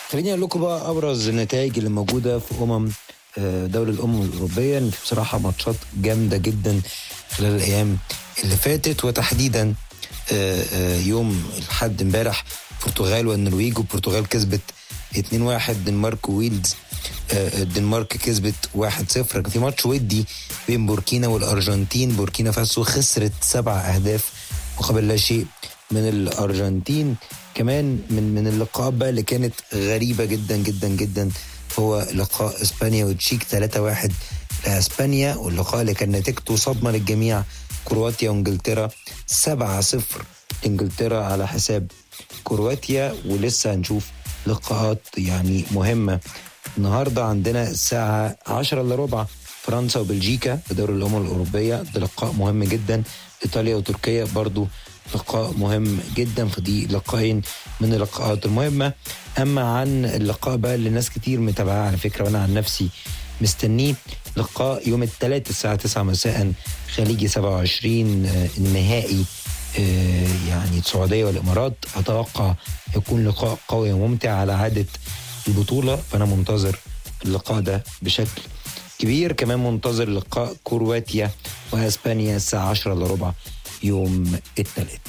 خليني اقول لكم بقى ابرز النتائج اللي موجوده في امم آه، دوري الامم الاوروبيه ان في بصراحه ماتشات جامده جدا خلال الايام اللي فاتت وتحديدا آه، آه، يوم الحد امبارح البرتغال والنرويج والبرتغال كسبت 2-1 دنمارك وويلز آه، الدنمارك كسبت 1-0 كان في ماتش ودي بين بوركينا والارجنتين بوركينا فاسو خسرت سبع اهداف مقابل لا شيء من الارجنتين كمان من من اللقاءات بقى اللي كانت غريبه جدا جدا جدا هو لقاء اسبانيا وتشيك 3-1 لاسبانيا واللقاء اللي كان نتيجته صدمه للجميع كرواتيا وانجلترا 7-0 لانجلترا على حساب كرواتيا ولسه هنشوف لقاءات يعني مهمه النهارده عندنا الساعه 10 الا ربع فرنسا وبلجيكا في دوري الامم الاوروبيه ده لقاء مهم جدا ايطاليا وتركيا برضو لقاء مهم جدا فدي لقاءين من اللقاءات المهمه اما عن اللقاء بقى اللي ناس كتير متابعاه على فكره وانا عن نفسي مستنيه لقاء يوم الثلاث الساعه 9 مساء خليجي 27 آه، النهائي آه، يعني السعوديه والامارات اتوقع يكون لقاء قوي وممتع على عاده البطوله فانا منتظر اللقاء ده بشكل كبير كمان منتظر لقاء كرواتيا واسبانيا الساعه 10 الا ربع يوم الثلاث